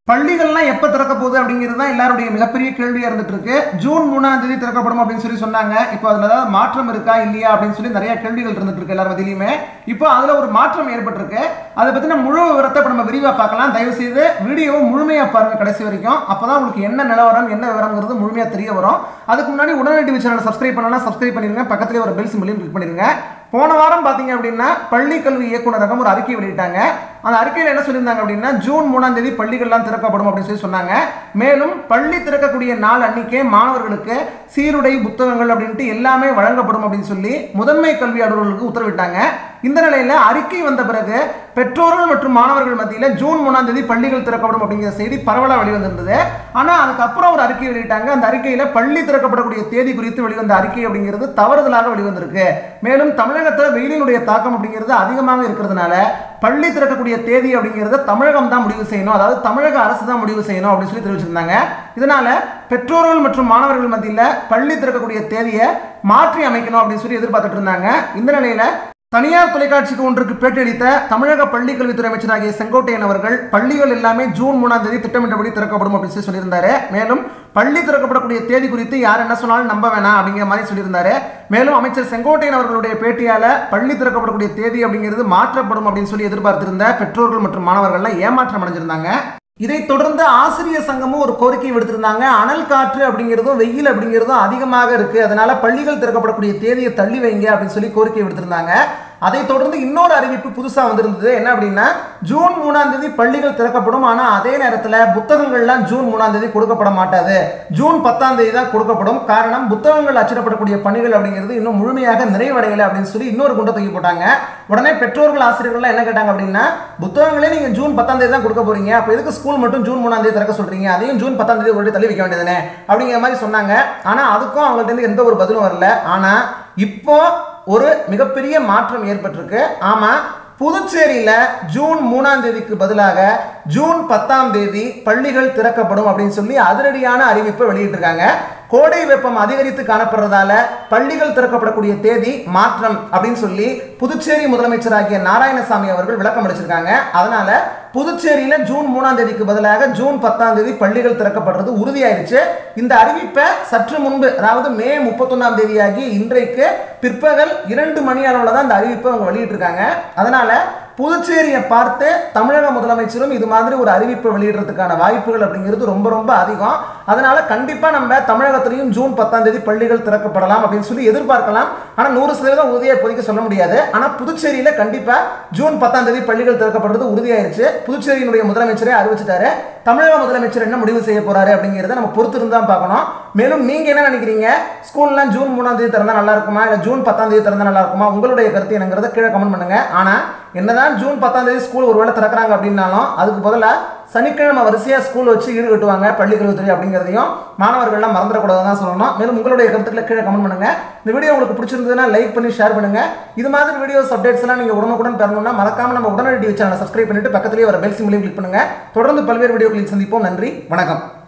பள்ளிகள்லாம் எப்போ திறக்க போகுது அப்படிங்கிறது தான் எல்லாருடைய மிகப்பெரிய கேள்வியாக இருந்துட்டு இருக்கு ஜூன் மூணாம் தேதி திறக்கப்படும் அப்படின்னு சொல்லி சொன்னாங்க இப்போ அதில் ஏதாவது மாற்றம் இருக்கா இல்லையா அப்படின்னு சொல்லி நிறைய கேள்விகள் இருந்துட்டு இருக்கு எல்லார் மத்தியிலுமே இப்போ அதில் ஒரு மாற்றம் ஏற்பட்டிருக்கு அதை பற்றின முழு விவரத்தை இப்போ நம்ம விரிவாக பார்க்கலாம் தயவு செய்து வீடியோவை முழுமையாக பாருங்க கடைசி வரைக்கும் அப்போ தான் உங்களுக்கு என்ன நிலவரம் என்ன விவரங்கிறது முழுமையாக தெரிய வரும் அதுக்கு முன்னாடி உடனடி டிவி சேனல் சப்ஸ்கிரைப் பண்ணலாம் சப்ஸ்கிரைப் பண்ணிருங்க பக்கத்துலேயே ஒரு பெல் சிம்பிளையும் கிளிக் பண்ணிருங்க போன வாரம் பார்த்தீங்க அப்படின்னா பள்ளி கல்வி இயக்குநரகம் ஒரு அறிக்கை வெளியிட்டாங்க அந்த அறிக்கையில் என்ன சொல்லியிருந்தாங்க அப்படின்னா ஜூன் மூணாம் தேதி பள்ளிகள்லாம் திறக்கப்படும் அப்படின்னு சொல்லி சொன்னாங்க மேலும் பள்ளி திறக்கக்கூடிய நாள் அன்னைக்கே மாணவர்களுக்கு சீருடை புத்தகங்கள் அப்படின்ட்டு எல்லாமே வழங்கப்படும் அப்படின்னு சொல்லி முதன்மை கல்வி அலுவலர்களுக்கு உத்தரவிட்டாங்க இந்த நிலையில அறிக்கை வந்த பிறகு பெற்றோர்கள் மற்றும் மாணவர்கள் மத்தியில் ஜூன் மூணாம் தேதி பள்ளிகள் திறக்கப்படும் அப்படிங்கிற செய்தி பரவலாக வெளிவந்திருந்தது ஆனால் அதுக்கப்புறம் ஒரு அறிக்கை வெளியிட்டாங்க அந்த அறிக்கையில் பள்ளி திறக்கப்படக்கூடிய தேதி குறித்து வெளிவந்த அறிக்கை அப்படிங்கிறது தவறுதலாக வெளிவந்திருக்கு மேலும் தமிழகத்தில் வெயிலினுடைய தாக்கம் அப்படிங்கிறது அதிகமாக இருக்கிறதுனால பள்ளி திறக்கக்கூடிய தேதி அப்படிங்கிறத தமிழகம் தான் முடிவு செய்யணும் அதாவது தமிழக அரசு தான் முடிவு செய்யணும் அப்படின்னு சொல்லி தெரிவிச்சிருந்தாங்க இதனால பெற்றோர்கள் மற்றும் மாணவர்கள் மத்தியில் பள்ளி திறக்கக்கூடிய தேதியை மாற்றி அமைக்கணும் அப்படின்னு சொல்லி எதிர்பார்த்துட்டு இருந்தாங்க இந்த நிலையில தனியார் தொலைக்காட்சிக்கு ஒன்றுக்கு பேட்டியளித்த தமிழக பள்ளி கல்வித்துறை அமைச்சராகிய செங்கோட்டையன் அவர்கள் பள்ளிகள் எல்லாமே ஜூன் மூணாம் தேதி திட்டமிட்டபடி திறக்கப்படும் அப்படின்னு சொல்லி சொல்லியிருந்தாரு மேலும் பள்ளி திறக்கப்படக்கூடிய தேதி குறித்து யார் என்ன சொன்னாலும் நம்ப வேணாம் அப்படிங்கிற மாதிரி சொல்லியிருந்தாரு மேலும் அமைச்சர் செங்கோட்டையன் அவர்களுடைய பேட்டியால பள்ளி திறக்கப்படக்கூடிய தேதி அப்படிங்கிறது மாற்றப்படும் அப்படின்னு சொல்லி எதிர்பார்த்திருந்த பெற்றோர்கள் மற்றும் மாணவர்கள்லாம் ஏமாற்றம் அடைஞ்சிருந்தாங்க இதைத் தொடர்ந்து ஆசிரியர் சங்கமும் ஒரு கோரிக்கை விடுத்திருந்தாங்க அனல் காற்று அப்படிங்கிறதும் வெயில் அப்படிங்கிறதும் அதிகமாக இருக்கு அதனால பள்ளிகள் திறக்கப்படக்கூடிய தேதியை தள்ளி வைங்க அப்படின்னு சொல்லி கோரிக்கை விடுத்திருந்தாங்க அதைத் தொடர்ந்து இன்னொரு அறிவிப்பு புதுசாக வந்திருந்தது என்ன அப்படின்னா ஜூன் மூணாம் தேதி பள்ளிகள் திறக்கப்படும் ஆனால் அதே நேரத்தில் புத்தகங்கள்லாம் ஜூன் மூணாம் தேதி கொடுக்கப்பட மாட்டாது ஜூன் பத்தாம் தேதி தான் கொடுக்கப்படும் காரணம் புத்தகங்கள் அச்சிடப்படக்கூடிய பணிகள் அப்படிங்கிறது இன்னும் முழுமையாக நிறைவடையலை அப்படின்னு சொல்லி இன்னொரு குண்டை தூக்கி போட்டாங்க உடனே பெற்றோர்கள் ஆசிரியர்கள்லாம் என்ன கேட்டாங்க அப்படின்னா புத்தகங்களே நீங்கள் ஜூன் பத்தாம் தேதி தான் கொடுக்க போறீங்க அப்போ எதுக்கு ஸ்கூல் மட்டும் ஜூன் மூணாம் தேதி திறக்க சொல்றீங்க அதையும் ஜூன் பத்தாம் தேதி ஒரு தள்ளி வைக்க வேண்டியதுனே அப்படிங்கிற மாதிரி சொன்னாங்க ஆனால் அதுக்கும் அவங்கள்ட்ட இருந்து எந்த ஒரு பதிலும் வரல ஆனால் இப்போ ஒரு மிகப்பெரிய மாற்றம் ஏற்பட்டிருக்கு ஆமா புதுச்சேரியில ஜூன் மூணாம் தேதிக்கு பதிலாக ஜூன் பத்தாம் தேதி பள்ளிகள் திறக்கப்படும் அப்படின்னு சொல்லி அதிரடியான அறிவிப்பை வெளியிட்டிருக்காங்க கோடை வெப்பம் அதிகரித்து காணப்படுறதால பள்ளிகள் திறக்கப்படக்கூடிய தேதி மாற்றம் அப்படின்னு சொல்லி புதுச்சேரி முதலமைச்சராகிய நாராயணசாமி அவர்கள் விளக்கம் அளிச்சிருக்காங்க அதனால புதுச்சேரியில ஜூன் மூணாம் தேதிக்கு பதிலாக ஜூன் பத்தாம் தேதி பள்ளிகள் திறக்கப்படுறது உறுதியாயிருச்சு இந்த அறிவிப்பை சற்று முன்பு அதாவது மே முப்பத்தொன்னாம் தேதியாகி இன்றைக்கு பிற்பகல் இரண்டு மணி அளவில் தான் இந்த அறிவிப்பை அவங்க வெளியிட்டிருக்காங்க அதனால புதுச்சேரியை பார்த்து தமிழக முதலமைச்சரும் இது மாதிரி ஒரு அறிவிப்பை வெளியிடுறதுக்கான வாய்ப்புகள் அப்படிங்கிறது ரொம்ப ரொம்ப அதிகம் அதனால கண்டிப்பா நம்ம தமிழகத்திலையும் ஜூன் பத்தாம் தேதி பள்ளிகள் திறக்கப்படலாம் அப்படின்னு சொல்லி எதிர்பார்க்கலாம் ஆனா நூறு சதவீதம் உறுதியை இப்போதைக்கு சொல்ல முடியாது ஆனா புதுச்சேரியில கண்டிப்பா ஜூன் பத்தாம் தேதி பள்ளிகள் திறக்கப்படுறது உறுதியாயிருச்சு புதுச்சேரியினுடைய முதலமைச்சரே அறிவிச்சிட்டாரு தமிழக முதலமைச்சர் என்ன முடிவு செய்ய போறாரு அப்படிங்கிறத நம்ம பொறுத்து இருந்தா பார்க்கணும் மேலும் நீங்க என்ன நினைக்கிறீங்க ஸ்கூல்லாம் ஜூன் மூணாம் தேதி திறந்தா நல்லா இருக்குமா இல்ல ஜூன் பத்தாம் தேதி திறந்தா நல்லா இருக்குமா உங்களுடைய கருத்து என்னங்கிறத கீழே கமெண்ட் பண்ணுங்க ஆனா என்னதான் ஜூன் பத்தாம் தேதி ஸ்கூல் ஒருவேளை திறக்கிறாங்க அப்படின்னாலும் அதுக்கு பதிலாக சனிக்கிழமை வரிசையாக ஸ்கூல் வச்சு ஈடு கட்டுவாங்க பள்ளி கல்வித்துறை அப்படிங்கிறதையும் மாணவர்கள்லாம் மறந்துடக்கூடாதுன்னு தான் சொல்லணும் மேலும் உங்களுடைய கருத்துக்களை கீழே கமெண்ட் பண்ணுங்க இந்த வீடியோ உங்களுக்கு பிடிச்சிருந்ததுன்னா லைக் பண்ணி ஷேர் பண்ணுங்க இது மாதிரி வீடியோஸ் அப்டேட்ஸ் எல்லாம் நீங்க உடனுக்குடன் பெறணும்னா மறக்காம நம்ம உடனடி டிவி சேனலை சப்ஸ்கிரைப் பண்ணிட்டு பக்கத்துலேயே வர பெல் சிம்லையும் கிளிக் பண்ணுங்க தொடர்ந்து பல்வேறு வீடியோக்களில் சந்திப்போம் நன்றி வணக்கம்